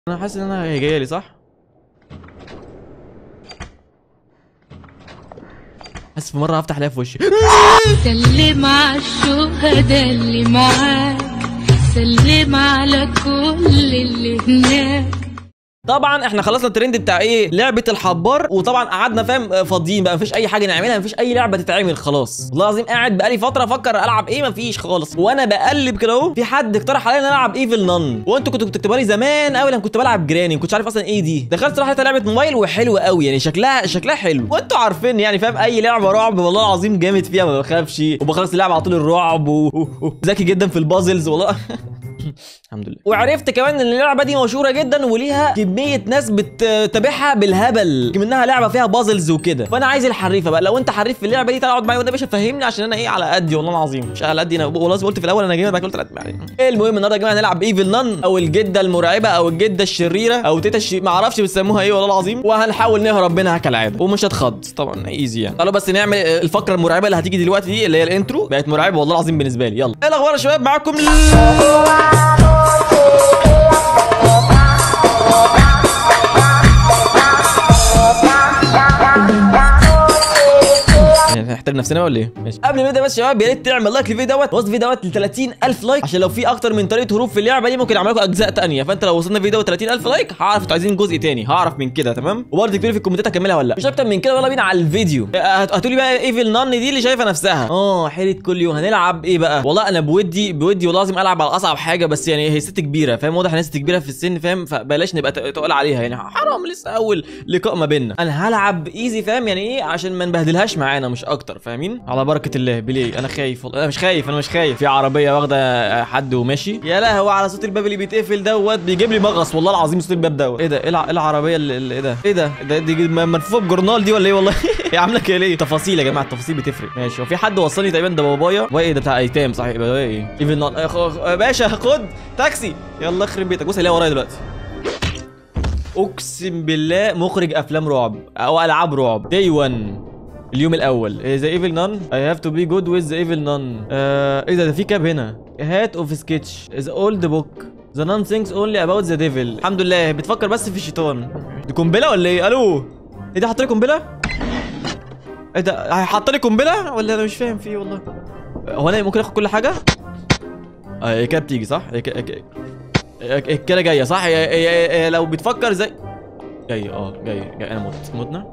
انا حاسس ان انا هي جايه لي صح حاسس في مره هفتح الاقيها في وشي سلم على الشهداء اللي معاك سلم على كل اللي هناك طبعا احنا خلصنا الترند بتاع ايه لعبه الحبار وطبعا قعدنا فاهم آه، فاضيين بقى مفيش اي حاجه نعملها مفيش اي لعبه تتعمل خلاص والله العظيم قاعد بقالي فتره افكر العب ايه مفيش خالص وانا بقلب كده اهو في حد اقترح عليا ان أنا العب ايفل نان وانتوا كنتوا بتكتبوا لي زمان قوي لما كنت بلعب جراني ما كنتش عارف اصلا ايه دي دخلت صراحه لقيتها لعبه موبايل وحلوه قوي يعني شكلها شكلها حلو وانتوا عارفين يعني فاهم اي لعبه رعب والله العظيم جامد فيها ما بخافش وبخلص اللعبه على طول الرعب و- و- و- ذكي جدا في البازلز والله الحمد لله وعرفت كمان ان اللعبه دي مشهوره جدا وليها كميه ناس بتتابعها بالهبل منها لعبه فيها بازلز وكده فانا عايز الحريفه بقى لو انت حريف في اللعبه دي تعالى اقعد معايا وده يا باشا فهمني عشان انا ايه على قدي والله العظيم مش على قدي انا والله قلت في الاول انا جاي بعد كده قلت لا يعني المهم النهارده يا جماعه هنلعب ايفل نان او الجده المرعبه او الجده الشريره او تيتا الش... ما اعرفش بتسموها ايه والله العظيم وهنحاول نهرب منها كالعاده ومش هتخض طبعا ايزي يعني تعالوا بس نعمل الفقره المرعبه اللي هتيجي دلوقتي دي اللي هي الانترو بقت مرعبه والله العظيم بالنسبه لي يلا ايه الاخبار يا شباب معاكم يعني نحترم نفسنا ولا ايه؟ ماشي قبل ما نبدا بس يا شباب يا ريت تعمل لايك للفيديو دوت وصل الفيديو دوت ل 30000 لايك عشان لو في اكتر من طريقه هروب في اللعبه دي ممكن اعمل لكم اجزاء تانية فانت لو وصلنا فيديو 30000 لايك هعرف انتوا عايزين جزء تاني هعرف من كده تمام وبرضه اكتبوا لي في الكومنتات اكملها ولا لا مش اكتر من كده يلا بينا على الفيديو هت- هتقولي بقى ايفل نان دي اللي شايفه نفسها اه حيره كل يوم هنلعب ايه بقى والله انا بودي بودي والله لازم العب على اصعب حاجه بس يعني هي ست كبيره فاهم واضح انها ست كبيره في السن فاهم فبلاش نبقى تق- تقول عليها يعني حرام لسه اول لقاء ما بيننا انا هلعب ايزي فاهم يعني ايه عشان ما نبهدلهاش معانا مش اكتر فاهمين على بركه الله بليه انا خايف والله انا مش خايف انا مش خايف في عربيه واخده حد وماشي يا لهوي على صوت الباب اللي بيتقفل دوت بيجيب لي مغص والله العظيم صوت الباب دوت ايه ده ايه الع- إيه العربيه اللي اللي- ايه ده ايه ده ده دي م- مرفوعه بجورنال دي ولا ايه والله هي عامله كده ليه تفاصيل يا جماعه التفاصيل بتفرق ماشي وفي حد وصلني تقريبا ده بابايا وايه ده بتاع ايتام صحيح يبقى ده ايه ايفن نوت يا خ- يا باشا خد تاكسي يلا اخرب بيتك بص هلاقي ورايا دلوقتي اقسم بالله مخرج افلام رعب او العاب رعب داي 1 اليوم الاول ذا ايفل نان اي هاف تو بي جود ويز ذا ايفل نان ايه ده ده في كاب هنا هات اوف سكتش از اولد بوك ذا نان ثينكس اونلي اباوت ذا ديفل الحمد لله بتفكر بس في الشيطان دي قنبله ولا ايه الو ايه ده حط لي قنبله ايه ده هيحط لي قنبله ولا انا مش فاهم في ايه والله هو انا ممكن اخد كل حاجه اه هي كده بتيجي صح هي كده هي- هي كده جايه صح هي, هي, هي, هي لو بتفكر زي جاي اه جاي جاي انا مت متنا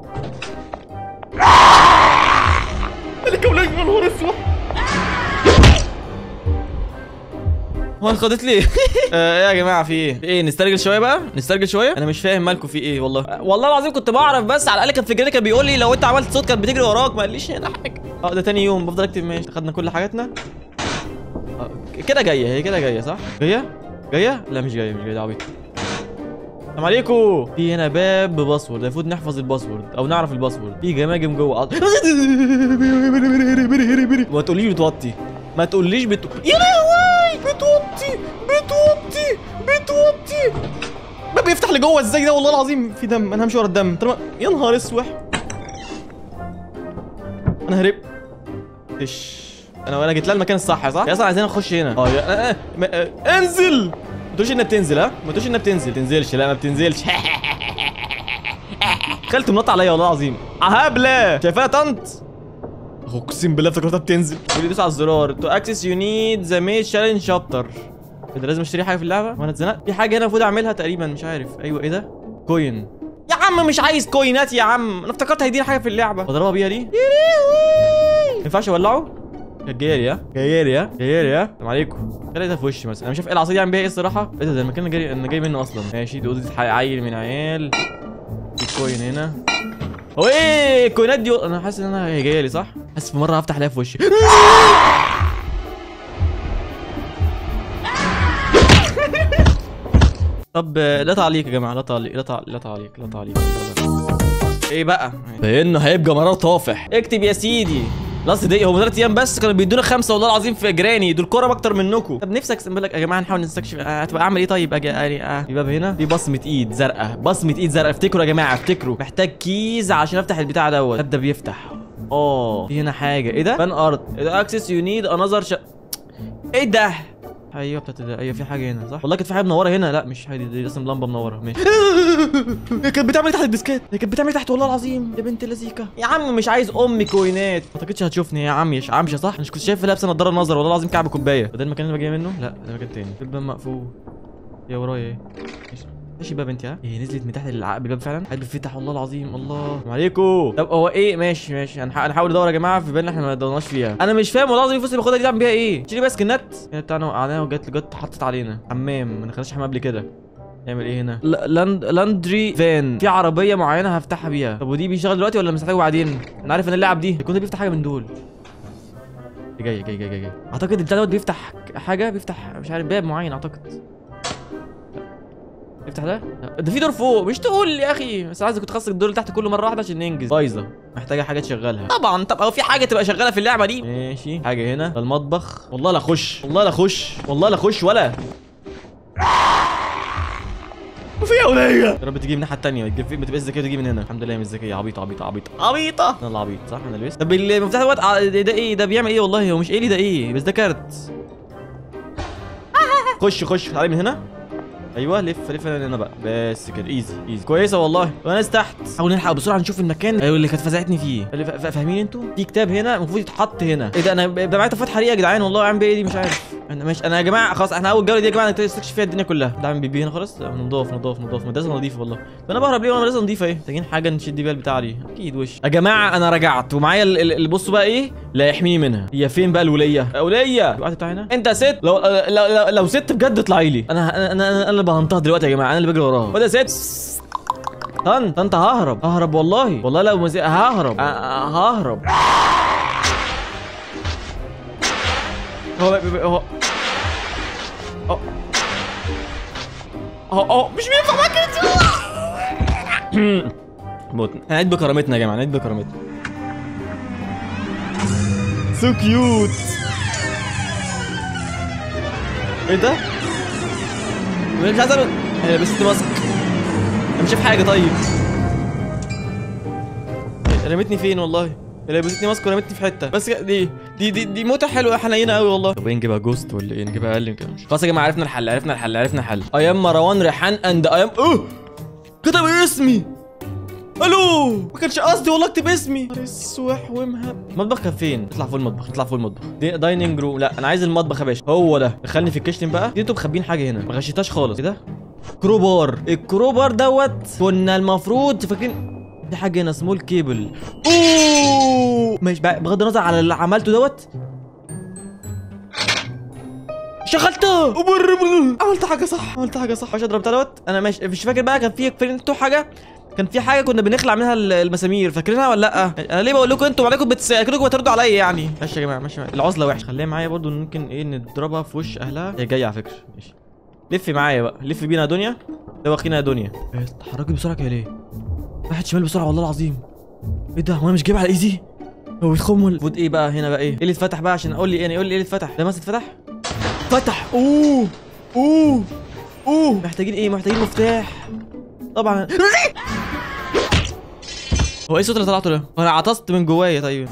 ملكة ولا يا نهار اسود هو انخضت ليه؟ آه، ايه يا جماعه في ايه؟ في ايه نسترجل شويه بقى؟ نسترجل شويه؟ انا مش فاهم مالكم في ايه والله آه، والله العظيم كنت بعرف بس على الاقل كان في جري كان بيقول لي لو انت عملت صوت كانت بتجري وراك ما قاليش هنا حاجه اه ده تاني يوم بفضل اكتب ماشي خدنا كل حاجاتنا آه، كده جايه هي كده جايه صح؟ جايه؟ جايه؟ لا مش جايه مش جايه ده عبيط السلام عليكم في هنا باب بباسورد المفروض نحفظ الباسورد او نعرف الباسورد في جماجم جوه عض- ما تقوليش بتوطي ما تقوليش بت يا لهوي بتوطي بتوطي بتوطي باب بيفتح لجوه ازاي ده والله العظيم في دم انا همشي ورا الدم طالما يا نهار اسوح انا هرب ايش انا انا جيت لها المكان الصح صح؟ يا اصلا عايزين نخش هنا اه يا- آه، آه، ما- آه، انزل ما تقولش انها بتنزل ها ما تقولش انها بتنزل تنزلش لا ما بتنزلش خالتي منط عليا والله العظيم هبله شايفاها طنط اقسم بالله افتكرتها بتنزل تقول لي دوس على الزرار تو اكسس يو نيد ذا ميد تشالنج شابتر كده لازم اشتري حاجه في اللعبه وانا اتزنقت في حاجه هنا المفروض اعملها تقريبا مش عارف ايوه ايه ده كوين يا عم مش عايز كوينات يا عم انا افتكرت هيديني حاجه في اللعبه اضربها بيها دي يا لهوي ما ينفعش اولعه كانت جايه لي ها جايه لي ها جايه لي ها السلام عليكم خليتها في وشي مثلا انا مش عارف ايه العصايه دي عم بيها ايه الصراحه ايه ده ده المكان اللي جاي انا جاي منه اصلا ماشي دي اوضه عيل من عيال في كوين هنا هو ايه الكوينات دي انا حاسس ان انا هي جايه لي صح حاسس في مره هفتح الاقيها في وشي طب آه، لا تعليق يا جماعه لا تعليق لا تعليق لا تعليق لا تعليق ايه بقى بانه هيبقى مرار طافح اكتب يا سيدي لاست دقيقة هم ثلاث ايام بس كانوا بيدونا خمسة والله العظيم في جراني دول كرم اكتر منكم طب نفسك اقسم بالله يا جماعة نحاول نستكشف آه، هتبقى اعمل ايه طيب اجي يعني آه. في باب هنا في بصمة ايد زرقاء بصمة ايد زرقاء افتكروا يا جماعة افتكروا محتاج كيز عشان افتح البتاع دوت ابدا بيفتح اه في هنا حاجة ايه ده فان ارت اكسس يو نيد انذر ش... ايه ده ايوه بتاعت ال- ايوه في حاجه هنا صح والله كانت في حاجه منوره هنا لا مش هي دي, دي رسم لمبه منوره ماشي هي كانت بتعمل تحت الديسكات هي كانت بتعمل تحت والله العظيم يا بنت اللذيكه يا عم مش عايز امي كوينات ما اعتقدش هتشوفني يا عم يا عمشه صح مش كنت شايف لابسه نضاره نظر والله العظيم كعب كوبايه ده المكان اللي باجي منه لا ده مكان تاني الباب مقفول يا ورايا ايه ماشي. ماشي بقى بنتي ها ايه نزلت من تحت العقب الباب فعلا الباب بيفتح والله العظيم الله السلام عليكم طب هو ايه ماشي ماشي هنح- هنحاول ندور يا جماعه في بالنا احنا ما دورناش فيها انا مش فاهم والله العظيم الفلوس اللي باخدها دي اعمل بيها ايه تشيلي بقى سكنات هنا بتاعنا وقعناها وجت جت حطت علينا حمام ما دخلناش حمام قبل كده نعمل ايه هنا ل- لاند لاندري فان في عربيه معينه هفتحها بيها طب ودي بيشتغل دلوقتي ولا مستحتاجه بعدين انا عارف ان اللعب دي يكون ده بيفتح حاجه من دول جاي جاي جاي جاي جاي اعتقد البتاع دوت بيفتح حاجه بيفتح مش عارف باب معين اعتقد افتح ده لا، ده في دور فوق مش تقول يا اخي بس عايز كنت خلص الدور اللي تحت كل مره واحده عشان ننجز بايظه محتاجه حاجه تشغلها طبعا طب هو في حاجه تبقى شغاله في اللعبه دي ماشي حاجه هنا ده المطبخ والله لا اخش والله لا اخش والله لا اخش ولا وفي يا وليه يا رب تجي من الناحيه الثانيه ما تجيب- ما تبقاش ذكيه تجي من هنا الحمد لله هي مش ذكيه عبيطه عبيطه عبيطه عبيطه انا اللي عبيط صح انا لبست طب المفتاح دوت ع- ده ده ايه ده بيعمل ايه والله هو مش ايه لي ده ايه بس ده كارت خش خش تعالى من هنا ايوه لف لف من هنا بقى بس كده ايزي ايزي كويسه والله وناس تحت حاول نلحق بسرعه نشوف المكان أيوة اللي كانت فزعتني فيه اللي ف- ف- فاهمين انتوا في كتاب هنا المفروض يتحط هنا ايه ده انا ده معايا طفات حريقه يا جدعان والله عامل بيه إيه دي مش عارف انا مش انا يا جماعه خلاص احنا اول جوله دي يا جماعه نستكشف فيها الدنيا كلها ده عامل بيبي هنا خلاص لا، نضاف نضاف نضاف مدرسه نظيفه والله ده انا بهرب ليه وانا مدرسه نظيفه ايه محتاجين حاجه نشد بيها البتاع دي اكيد وش يا جماعه انا رجعت ومعايا ال- ال- اللي بصوا بقى ايه لا يحميني منها هي فين بقى الوليه وليه الوقت بتاع هنا انت ست لو لو لو, لو ست بجد اطلعي لي انا انا انا, أنا اللي بهنطها دلوقتي يا جماعه انا اللي بجري وراها خد يا ست طن طن ههرب ههرب والله والله لو مزي... ههرب أ- أ- ههرب هو هو هو هو هو مش بينفع معاك كده موت هنعيد بكرامتنا يا جماعه هنعيد بكرامتنا سو كيوت ايه ده؟ مش عايز اعمل هي لبست ماسك انا مش شايف حاجه طيب رمتني فين والله هي لبستني ماسك ورمتني في حته بس دي دي دي, دي موتة حلوه حنينه قوي والله طب ايه نجيبها جوست ولا ايه نجيبها اقل من كده مش خلاص يا جماعه عرفنا الحل عرفنا الحل عرفنا الحل ايام مروان ريحان اند ايام اوه كتب اسمي الو ما كانش قصدي والله اكتب اسمي اسوح ومهب المطبخ كان فين اطلع فوق المطبخ اطلع فوق المطبخ دي دايننج روم لا انا عايز المطبخ يا باشا هو ده دخلني في الكشتن بقى دي انتوا مخبين حاجه هنا ما غشيتهاش خالص ايه ده كروبار الكروبار دوت كنا المفروض فاكرين في حاجه هنا سمول كيبل اوه ماشي بقى- بغض النظر على اللي عملته دوت شغلته وبر- عملت حاجه صح عملت حاجه صح مش اضرب دوت انا ماشي مش فاكر بقى كان في فاكرين انتوا حاجه كان في حاجه كنا بنخلع منها ال- المسامير فاكرينها ولا لا انا ليه بقول لكم انتوا عليكم بتس... كلكم بتردوا عليا يعني ماشي يا جماعه ماشي العزله وحشه خليها معايا برضو ممكن ايه نضربها في وش اهلها هي جايه على فكره ماشي لف معايا بقى لف بينا يا دنيا ده واخينا يا دنيا إيه، اتحركي بسرعه كده ليه واحد شمال بسرعه والله العظيم ايه ده هو انا مش جايب على ايزي هو بيتخمل المفروض ايه بقى هنا بقى ايه ايه اللي اتفتح بقى عشان اقول لي يعني قول لي ايه اللي اتفتح ده مثلا اتفتح فتح اوه اوه اوه محتاجين ايه محتاجين مفتاح طبعا هو ايه الصوت اللي طلعته ده؟ انا عطست من جوايا طيب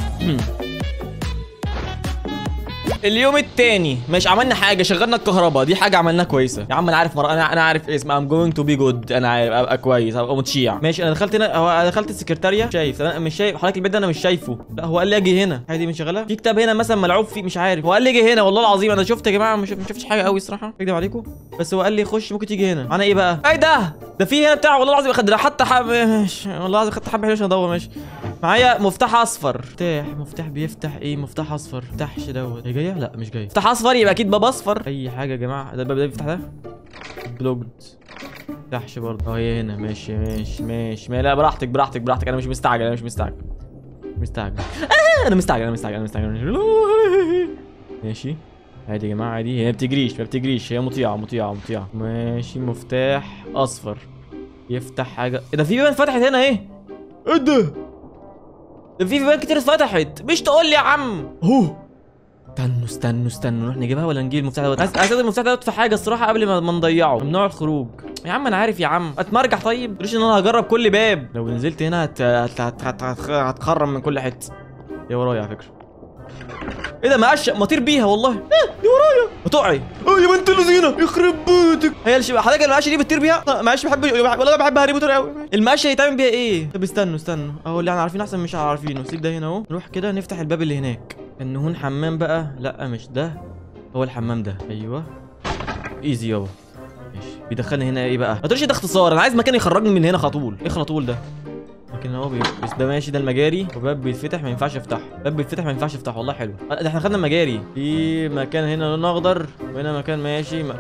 اليوم التاني مش عملنا حاجه شغلنا الكهرباء دي حاجه عملناها كويسه يا عم انا عارف مر... انا انا عارف اسم ام جوينج تو بي جود انا عارف ابقى كويس ابقى متشيع ماشي انا دخلت هنا هو أنا دخلت السكرتاريه شايف انا مش شايف حضرتك البيت ده انا مش شايفه لا هو قال لي اجي هنا حاجه دي مش شغاله في كتاب هنا مثلا ملعوب فيه مش عارف هو قال لي اجي هنا والله العظيم انا شفت يا جماعه مش ما شفتش حاجه قوي الصراحه اكدب عليكم بس هو قال لي خش ممكن تيجي هنا انا ايه بقى ايه ده ده في هنا بتاع والله العظيم خد حتى حب ماشي والله العظيم خدت حبه حلوه عشان ادور ماشي معايا مفتاح اصفر مفتاح مفتاح بيفتح ايه مفتاح اصفر مفتحش دوت هي جايه لا مش جايه مفتاح اصفر يبقى اكيد باب اصفر اي حاجه يا جماعه ده الباب ده بيفتح ده بلوجد مفتحش برضه اه هي هنا ماشي ماشي ماشي ما لا براحتك براحتك براحتك انا مش مستعجل انا مش مستعجل مش مستعجل آه انا مستعجل انا مستعجل انا مستعجل ماشي عادي يا جماعه عادي هي ما بتجريش ما بتجريش هي مطيعه مطيعه مطيعه ماشي مفتاح اصفر يفتح حاجه ايه ده في بيبان فتحت هنا ايه ايه ده ده في بيبان كتير اتفتحت مش تقول لي يا عم هو استنوا استنوا استنوا نروح نجيبها ولا نجيب المفتاح دوت عايز عايز المفتاح دوت في حاجه الصراحه قبل ما ما نضيعه ممنوع الخروج يا عم انا عارف يا عم اتمرجح طيب مش ان انا هجرب كل باب لو نزلت هنا هت... هت... هت... هت... هت... هتخرم من كل حته يا ورايا على فكره ايه ده مقش ما طير بيها والله ايه دي ورايا هتقعي اه يا بنت اللذينه يخرب بيتك هي الش- حضرتك المقشه دي بتطير بيها آه، معلش بحب والله بحب هاري بوتر قوي المقشه يتعمل بيها ايه طب استنوا استنوا اهو اللي احنا عارفين احسن مش عارفينه سيب ده هنا اهو نروح كده نفتح الباب اللي هناك النهون حمام بقى لا مش ده هو الحمام ده ايوه ايزي يابا ماشي بيدخلني هنا ايه بقى ما تقولش ده اختصار انا عايز مكان يخرجني من هنا على طول ايه على طول ده لكن هو بي... بس ده ماشي ده المجاري وباب بيتفتح ما ينفعش افتحه باب بيتفتح ما ينفعش افتحه والله حلو آه، ده احنا خدنا المجاري في مكان هنا لون اخضر وهنا مكان ماشي ما...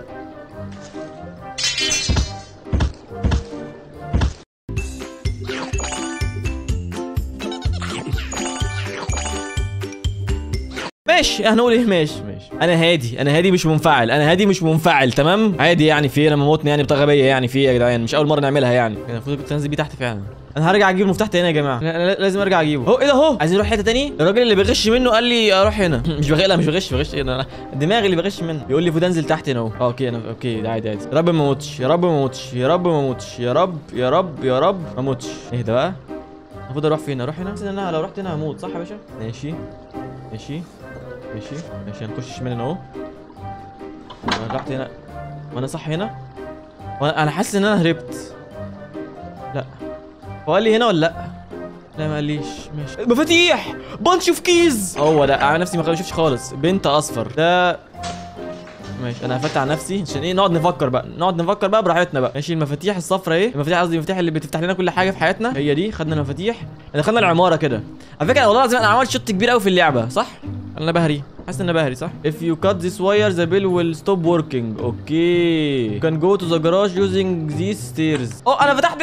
ماشي هنقول ايه ماشي ماشي انا هادي انا هادي مش منفعل انا هادي مش منفعل تمام عادي يعني في إيه؟ انا موتني يعني بطريقه غبيه يعني في إيه يا جدعان مش اول مره نعملها يعني كان المفروض كنت انزل بيه تحت فعلا انا هرجع اجيب المفتاح تاني يا جماعه لا- لا- لازم ارجع اجيبه هو ايه ده اهو عايزين نروح حته تاني الراجل اللي بيغش منه قال لي اروح هنا مش بغش لا مش بغش بغش إيه ده؟ انا دماغي اللي بغش منه بيقول لي المفروض انزل تحت هنا اهو آه، اوكي انا اوكي ده عادي عادي يا رب ما اموتش يا رب ما اموتش يا رب ما اموتش يا رب يا رب يا رب ما اموتش ايه ده بقى المفروض اروح فين اروح هنا بس انا لو رحت هنا هموت صح يا باشا ماشي ماشي ماشي ماشي هنخش شمال هنا اهو انا رحت هنا وانا صح هنا وانا انا حاسس ان انا هربت لا هو قال لي هنا ولا لا لا ما قاليش ماشي مفاتيح بانش اوف كيز هو ده انا نفسي ما شفتش خالص بنت اصفر ده ماشي انا قفلت على نفسي عشان ايه نقعد نفكر بقى نقعد نفكر بقى براحتنا بقى ماشي المفاتيح الصفراء ايه المفاتيح قصدي المفاتيح اللي بتفتح لنا كل حاجه في حياتنا هي دي خدنا المفاتيح دخلنا العماره كده على فكره والله العظيم انا عملت شوت كبير قوي في اللعبه صح انا بهري حاسس ان انا بهري صح if you cut this wire the bill will stop working اوكي you can go to the garage using these stairs اه انا فتحت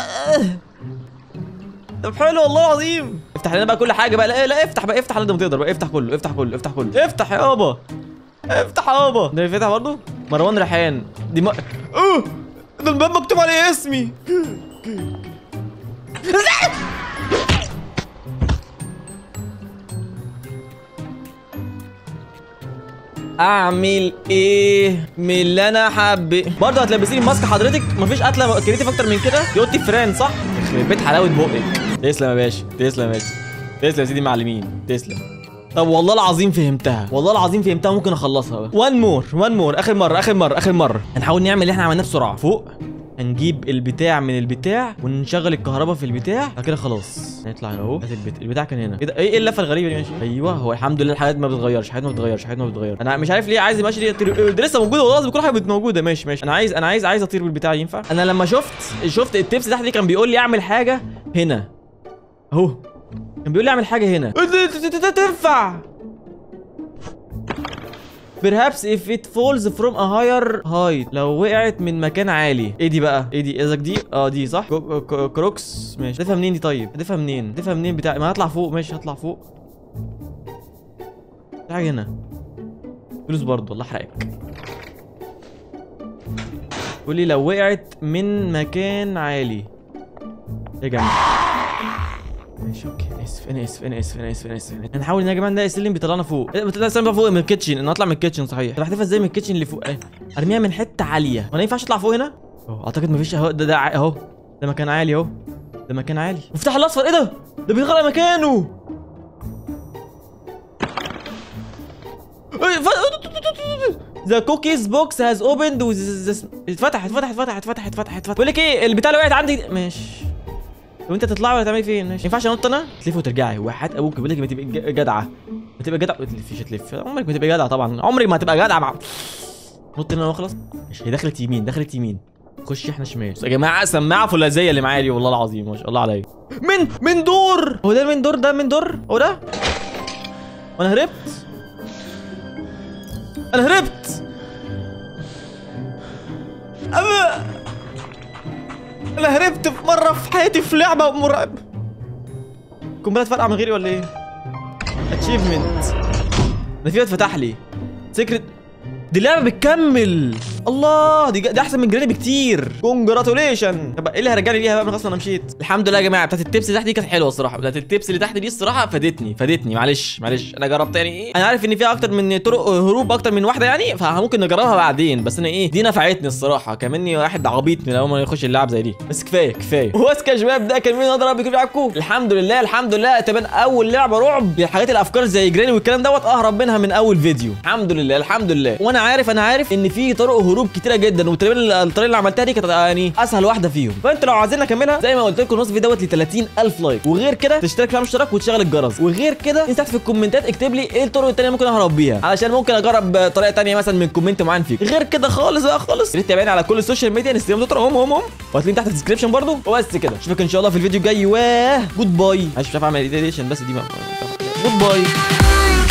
طب حلو والله العظيم افتح لنا بقى كل حاجه بقى لا, لا افتح بقى افتح على قد ما تقدر بقى افتح كله افتح كله افتح كله افتح يابا افتح يابا ده يفتح برضه مروان ريحان دي ما اوه ده الباب مكتوب عليه اسمي اعمل ايه من اللي انا حابه برضه هتلبسيني ماسك حضرتك مفيش قتله كريتيف اكتر من كده دي اوضتي فران صح يخرب بيت حلاوه بقك تسلم يا باشا تسلم يا باشا تسلم يا سيدي معلمين تسلم طب والله العظيم فهمتها والله العظيم فهمتها ممكن اخلصها بقى وان مور وان مور اخر مره اخر مره اخر مره هنحاول نعمل اللي احنا عملناه بسرعه فوق هنجيب البتاع من البتاع ونشغل الكهرباء في البتاع بعد كده خلاص نطلع هنا اهو هات البت... البتاع كان هنا ايه ده ايه إيه اللفه الغريبه دي ماشي ايوه هو الحمد لله الحاجات ما بتتغيرش حاجات ما بتتغيرش حاجات ما بتتغيرش انا مش عارف ليه عايز ماشي دي تطير- ده لسه موجوده والله العظيم كل حاجه بت- موجوده ماشي ماشي انا عايز انا عايز عايز اطير بالبتاع ينفع انا لما شفت شفت التبس تحت دي كان بيقول لي اعمل حاجه هنا اهو كان بيقول لي اعمل حاجه هنا تنفع Perhaps if it falls from a higher height لو وقعت من مكان عالي ايه دي بقى ايه دي قصدك دي اه دي صح كو- كو- كروكس ماشي تفهم منين دي طيب تفهم منين تفهم منين بتاع ما هطلع فوق ماشي هطلع فوق في حاجه هنا فلوس برضه الله يحرقك قول لي لو وقعت من مكان عالي يا جماعه ماشي اوكي انا اسف انا اسف انا اسف انا اسف انا اسف هنحاول ان يا جماعه نلاقي السلم بيطلعنا فوق إيه، بتطلع السلم بقى فوق من الكيتشن انا اطلع من الكيتشن صحيح طب احتفل ازاي من الكيتشن اللي فوق إيه؟ ارميها من حته عاليه وانا ينفعش اطلع فوق هنا اهو اعتقد مفيش اهو ده ده ع- اهو ده مكان عالي اهو ده مكان عالي مفتاح الاصفر ايه ده ده بيغير مكانه ذا كوكيز بوكس هاز اوبند اتفتح اتفتح اتفتح اتفتح اتفتح اتفتح بقول لك ايه البتاع اللي وقعت عندي دي- ماشي طب انت تطلعي ولا تعملي فين؟ ماشي ما ينفعش انط انا؟ تلفي وترجعي وحياة ابوك بيقول لك ما تبقي ج- جدعه ما تبقى جدعه ما تلفيش تلف عمرك ما تبقى جدعه طبعا عمرك ما هتبقى جدعه مع نط هنا واخلص ماشي هي دخلت يمين دخلت يمين خش احنا شمال بس يا جماعه سماعه فولاذيه اللي معايا دي والله العظيم ما شاء الله عليا من من دور هو ده من دور ده من دور هو ده وانا هربت انا هربت أما انا هربت في مره في حياتي في لعبه مرعب قنبله فرقع من غيري ولا ايه اتشيفمنت ده في وقت فتح لي سيكريت دي لعبه بتكمل الله دي دي احسن من جراني بكتير كونجراتوليشن طب ايه اللي هرجعني ليها بقى من خلاص انا مشيت الحمد لله يا جماعه بتاعت التبس اللي تحت دي كانت حلوه الصراحه بتاعت التبس اللي تحت دي الصراحه فادتني فادتني معلش معلش انا جربت يعني ايه انا عارف ان فيها اكتر من طرق هروب اكتر من واحده يعني فممكن نجربها بعدين بس انا ايه دي نفعتني الصراحه كمني واحد عبيط من اول ما يخش اللعب زي دي بس كفايه كفايه واسكا يا شباب ده كان مين اضرب بيكون معاكم الحمد لله الحمد لله تبان اول لعبه رعب للحاجات الافكار زي جراني والكلام دوت اهرب منها من اول فيديو الحمد لله الحمد لله وانا عارف انا عارف ان في طرق هروب كتيره جدا وتقريبا الطريقه اللي عملتها دي كانت يعني اسهل واحده فيهم فانت لو عايزين اكملها زي ما قلت لكم نص فيديو دوت ل 30000 لايك وغير كده تشترك في الاشتراك وتشغل الجرس وغير كده انت تحت في الكومنتات اكتب لي ايه الطرق التانيه ممكن اهرب بيها علشان ممكن اجرب طريقه تانيه مثلا من كومنت معين فيك غير كده خالص بقى خالص يا ريت تتابعني على كل السوشيال ميديا انستجرام تويتر هم هم هم وهتلاقيهم تحت في الديسكربشن برضو وبس كده اشوفك ان شاء الله في الفيديو الجاي واه جود باي مش عارف اعمل ايديشن بس دي ما جود باي